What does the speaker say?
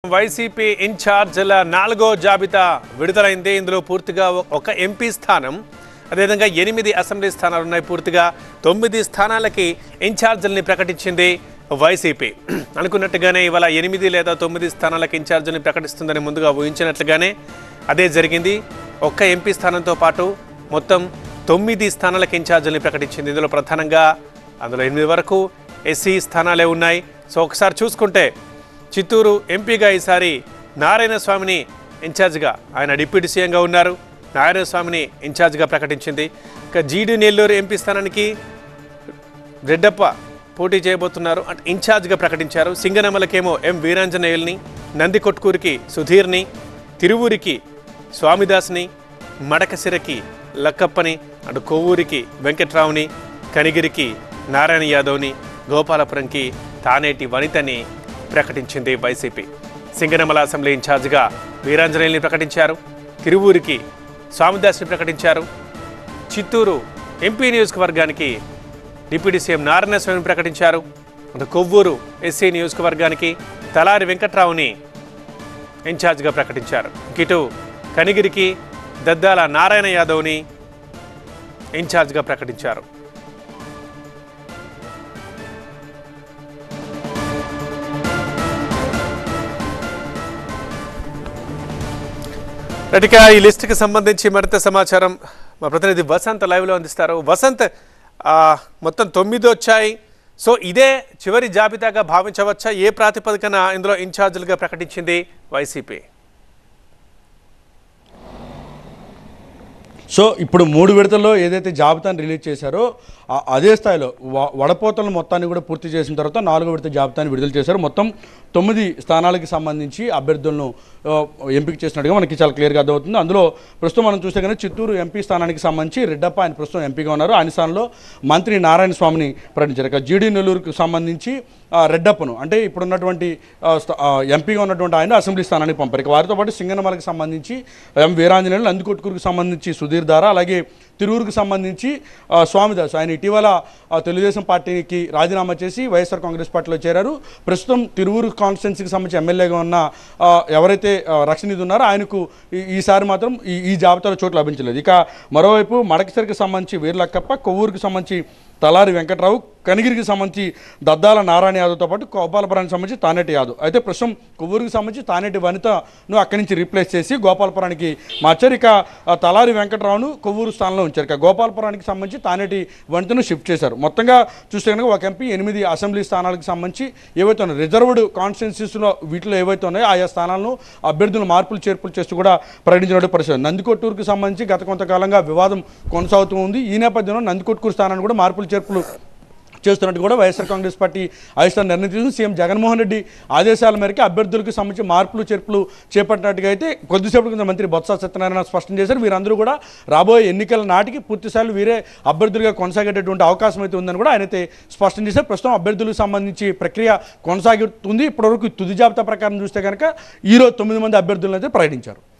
YCP ఇన్ఛార్జీల నాలుగో జాబితా విడుదలైంది ఇందులో పూర్తిగా ఒక ఎంపీ స్థానం అదేవిధంగా ఎనిమిది అసెంబ్లీ స్థానాలు ఉన్నాయి పూర్తిగా తొమ్మిది స్థానాలకి ఇన్ఛార్జీలని ప్రకటించింది వైసీపీ అనుకున్నట్టుగానే ఇవాళ ఎనిమిది లేదా తొమ్మిది స్థానాలకు ఇన్ఛార్జీని ప్రకటిస్తుందని ముందుగా ఊహించినట్లుగానే అదే జరిగింది ఒక్క ఎంపీ స్థానంతో పాటు మొత్తం తొమ్మిది స్థానాలకు ఇన్ఛార్జీని ప్రకటించింది ఇందులో ప్రధానంగా అందులో ఎనిమిది వరకు ఎస్సీ స్థానాలే ఉన్నాయి సో ఒకసారి చూసుకుంటే చిత్తూరు ఎంపీగా ఈసారి నారాయణ స్వామిని ఇన్ఛార్జిగా ఆయన డిప్యూటీ సీఎంగా ఉన్నారు నారాయణ స్వామిని ఇన్ఛార్జిగా ప్రకటించింది ఇక జీడి నెల్లూరు ఎంపీ స్థానానికి రెడ్డప్ప పోటీ చేయబోతున్నారు అంటే ఇన్ఛార్జ్గా ప్రకటించారు సింగనమలకేమో ఎం వీరాంజనేయుల్ని నందికొట్కూరికి సుధీర్ని తిరువూరికి స్వామిదాస్ని మడకసిరకి లక్కప్పని అటు కొవ్వూరికి వెంకట్రావుని కనిగిరికి నారాయణ యాదవ్ని గోపాలపురంకి తానేటి వనితని ప్రకటించింది వైసీపీ సింగనమల అసెంబ్లీ ఇన్ఛార్జిగా వీరాంజనేయుల్ని ప్రకటించారు తిరువూరికి స్వామిదాస్ని ప్రకటించారు చిత్తూరు ఎంపీ నియోజకవర్గానికి డిప్యూటీ సీఎం నారాయణ స్వామిని ప్రకటించారు అటు కొవ్వూరు ఎస్సీ నియోజకవర్గానికి తలారి వెంకట్రావుని ఇన్ఛార్జిగా ప్రకటించారు ఇటు కనిగిరికి దద్దాల నారాయణ యాదవ్ని ఇన్ఛార్జిగా ప్రకటించారు ఇక ఈ లిస్టుకి సంబంధించి మరింత సమాచారం మా ప్రతినిధి వసంత్ లైవ్లో అందిస్తారు వసంత్ ఆ, మొత్తం తొమ్మిది వచ్చాయి సో ఇదే చివరి జాబితాగా భావించవచ్చా ఏ ప్రాతిపదికన ఇందులో ఇన్ఛార్జీలుగా ప్రకటించింది వైసీపీ సో ఇప్పుడు మూడు విడతల్లో ఏదైతే జాబితాను రిలీజ్ చేశారో ఆ- అదే స్థాయిలో వ- వడపోతల మొత్తాన్ని కూడా పూర్తి చేసిన తర్వాత నాలుగో విడత జాబితాని విడుదల చేశారు మొత్తం తొమ్మిది స్థానాలకి సంబంధించి అభ్యర్థులను ఆ, ఎంపిక చేసినట్టుగా మనకి చాలా క్లియర్గా అర్థమవుతుంది అందులో ప్రస్తుతం మనం చూస్తే కనుక చిత్తూరు ఎంపీ స్థానానికి సంబంధించి రెడ్డప్ప ఆయన ప్రస్తుతం ఎంపీగా ఉన్నారు ఆయన స్థానంలో మంత్రి నారాయణ స్వామిని ప్రకటించారు ఇక జీడీ నెల్లూరుకు సంబంధించి ఆ, రెడ్డప్పను అంటే ఇప్పుడున్నటువంటి ఆ, స్థ- ఆ, ఎంపీగా ఉన్నటువంటి ఆయన అసెంబ్లీ స్థానానికి పంపారు ఇక వారితో పాటు సింగనమలకి సంబంధించి ఎం వీరాంజనేయులు నందికొట్కూరుకు సంబంధించి సుధీర్ దారా అలాగే తిరువురుకు సంబంధించి ఆ, స్వామిదాస్ ఆయన ఇటీవల ఆ, తెలుగుదేశం పార్టీకి రాజీనామా చేసి వైఎస్ఆర్ కాంగ్రెస్ పార్టీలో చేరారు ప్రస్తుతం తిరువురు కాన్స్టిట్యున్సీకి సంబంధించి ఎమ్మెల్యేగా ఉన్న ఆ, ఎవరైతే ఆ, రక్షణిధి ఉన్నారో ఆయనకు ఈ- ఈసారి మాత్రం ఈ ఈ జాబితాలో చోటు లభించలేదు ఇక మరోవైపు మడకసరికి సంబంధించి వీర్లక్కప్ప కొవ్వూరుకు సంబంధించి తలారి వెంకట్రావు కనిగిరికి సంబంధించి దద్దాల నారాయణ యాదవ్తో పాటు గోపాలపురానికి సంబంధించి తానేటి యాదవ్ అయితే ప్రస్తుతం కొవ్వూరుకి సంబంధించి తానేటి వనితను అక్కడి నుంచి రీప్లేస్ చేసి గోపాలపురానికి మార్చారు ఇక ఆ తలారి వెంకట్రావును కొవ్వూరు స్థానంలో ఉంచారు ఇక గోపాలపురానికి సంబంధించి తానేటి వనితను షిఫ్ట్ చేశారు మొత్తంగా చూస్తే కనుక ఒక ఎంపీ ఎనిమిది అసెంబ్లీ స్థానాలకు సంబంధించి ఏవైతే ఉన్నాయో రిజర్వ్డ్ కాన్స్టిట్యున్సీస్లో వీటిలో ఏవైతే ఉన్నాయో ఆయా స్థానాలను అభ్యర్థులు మార్పులు చేర్పులు చేస్తూ కూడా ప్రకటించినట్టు పరిస్థితి నందికొట్టూరుకు సంబంధించి గత కొంతకాలంగా వివాదం కొనసాగుతూ ఉంది ఈ నేపథ్యంలో నందికొట్కూరు స్థానాన్ని కూడా మార్పులు చేర్పులు చేస్తున్నట్టు కూడా వైఎస్ఆర్ కాంగ్రెస్ పార్టీ అధిష్టానం నిర్ణయం తీసుకుని సీఎం జగన్మోహన్ రెడ్డి ఆదేశాల మేరకు అభ్యర్థులకు సంబంధించి మార్పులు చేర్పులు చేపట్టినట్టుగా అయితే కొద్దిసేపటి క్రితం మంత్రి బొత్స సత్యనారాయణ స్పష్టం చేశారు వీరందరూ కూడా రాబోయే ఎన్నికల నాటికి పూర్తిస్థాయిలో వీరే అభ్యర్థులుగా కొనసాగేటటువంటి అవకాశం అయితే ఉందని కూడా ఆయన అయితే స్పష్టం చేశారు ప్రస్తుతం అభ్యర్థులకు సంబంధించి ప్రక్రియ కొనసాగుతుంది ఇప్పటివరకు తుది జాబితా ప్రకారం చూస్తే కనుక ఈరోజు తొమ్మిది మంది అభ్యర్థులను అయితే ప్రకటించారు